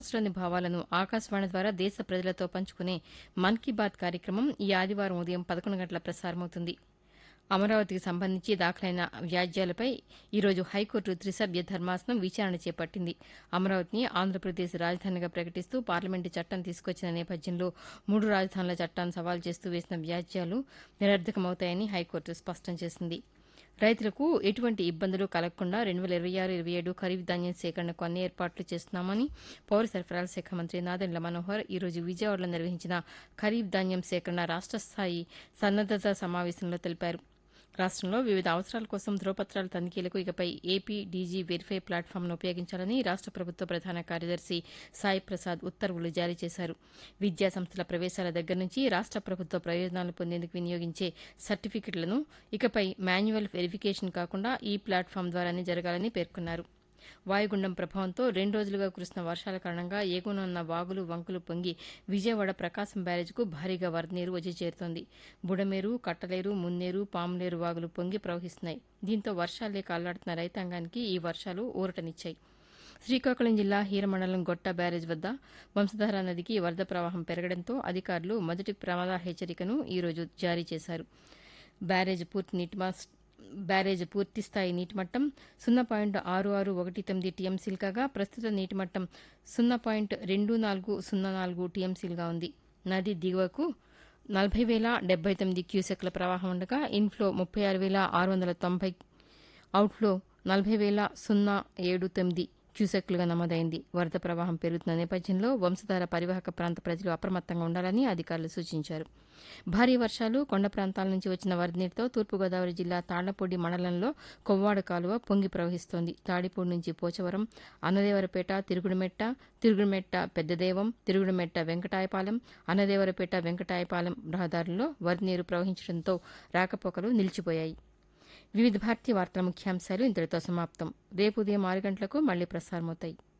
మనసులోని భావాలను ఆకాశవాణి ద్వారా దేశ ప్రజలతో పంచుకునే మన్ కీ బాత్ కార్యక్రమం ఈ ఆదివారం ఉదయం పదకొండు గంటల ప్రసారమవుతుంది అమరావతికి సంబంధించి దాఖలైన వ్యాజ్యాలపై ఈరోజు హైకోర్టు త్రిసభ్య ధర్మాసనం విచారణ చేపట్టింది అమరావతిని ఆంధ్రప్రదేశ్ రాజధానిగా ప్రకటిస్తూ పార్లమెంటు చట్టం తీసుకొచ్చిన నేపథ్యంలో మూడు రాజధానుల చట్టాన్ని సవాల్ చేస్తూ వేసిన వ్యాజ్యాలు నిరర్ధకమవుతాయని హైకోర్టు స్పష్టం చేసింది రైతులకు ఎటువంటి ఇబ్బందులు కలగకుండా రెండు వేల ఇరవై ఆరు ఇరవై ఏడు ఖరీఫ్ ధాన్యం సేకరణకు అన్ని ఏర్పాట్లు చేస్తున్నామని పౌర సరఫరాల శాఖ మంత్రి నాదెండ్ల మనోహర్ ఈరోజు విజయవాడలో నిర్వహించిన ఖరీఫ్ ధాన్యం సేకరణ రాష్ట స్థాయి సన్నద్దత సమావేశంలో తెలిపారు రాష్టంలో వివిధ అవసరాల కోసం ధ్రువపత్రాల తనిఖీలకు ఇకపై ఏపీ డీజీ వెరిఫై ప్లాట్ఫామ్ను ఉపయోగించాలని రాష్ట ప్రభుత్వ ప్రధాన కార్యదర్శి సాయి ప్రసాద్ ఉత్తర్వులు జారీ చేశారు విద్యా సంస్థల ప్రవేశాల దగ్గర నుంచి రాష్ట ప్రభుత్వ ప్రయోజనాలు పొందేందుకు వినియోగించే సర్టిఫికెట్లను ఇకపై మాన్యువల్ వెరిఫికేషన్ కాకుండా ఈ ప్లాట్ఫామ్ ద్వారానే జరగాలని పేర్కొన్నారు వాయుగుండం ప్రభావంతో రెండు రోజులుగా కురుస్తున్న వర్షాల కారణంగా ఎగువన ఉన్న వాగులు వంకులు పొంగి విజయవాడ ప్రకాశం బ్యారేజ్కు భారీగా వరద నీరు వచ్చి చేరుతోంది బుడమేరు కట్టలేరు మున్నేరు పాములేరు వాగులు పొంగి ప్రవహిస్తున్నాయి దీంతో వర్షాలే కాళ్లాడుతున్న రైతాంగానికి ఈ వర్షాలు ఊరటనిచ్చాయి శ్రీకాకుళం జిల్లా హీరమండలం గొట్ట బ్యారేజ్ వద్ద వంశధార నదికి వరద ప్రవాహం పెరగడంతో అధికారులు మొదటి ప్రమాద హెచ్చరికను ఈరోజు జారీ చేశారు బ్యారేజ్ పూర్తి నీటి మాస్ బ్యారేజ్ పూర్తి స్థాయి నీటి మట్టం సున్నా పాయింట్ ఆరు ఆరు ఒకటి తొమ్మిది టీఎంసీలు కాగా ప్రస్తుత నీటి మట్టం సున్నా పాయింట్ రెండు నాలుగు సున్నా నాలుగు టీఎంసీలుగా ఉంది నది దిగువకు నలభై వేల డెబ్బై తొమ్మిది క్యూసెక్ల ప్రవాహం ఉండగా ఇన్ఫ్లో ముప్పై ఆరు వేల ఆరు వందల తొంభై అవుట్ఫ్లో నలభై వేల సున్నా ఏడు తొమ్మిది క్యూసెక్లుగా నమోదైంది వరద ప్రవాహం పెరుగుతున్న నేపథ్యంలో వంశధార పరివాహక ప్రాంత ప్రజలు అప్రమత్తంగా ఉండాలని అధికారులు సూచించారు భారీ వర్షాలు కొండ ప్రాంతాల నుంచి వచ్చిన వరద నీటితో తూర్పుగోదావరి జిల్లా తాళ్లపూడి మండలంలో కొవ్వాడ కాలువ పొంగి ప్రవహిస్తోంది తాడిపూడి నుంచి పోచవరం అన్నదేవరపేట తిరుగుడుమెట్ట తిరుగుడుమెట్ట పెద్దదేవం తిరుగుడుమెట్ట వెంకటాయపాలెం అన్నదేవరపేట వెంకటాయపాలెం రహదారుల్లో వరద నీరు ప్రవహించడంతో రాకపోకలు నిలిచిపోయాయి వివిధ భారతీయ వార్తల ముఖ్యాంశాలు ఇంతటితో సమాప్తం రేపు ఉదయం ఆరు గంటలకు మళ్లీ ప్రసారమవుతాయి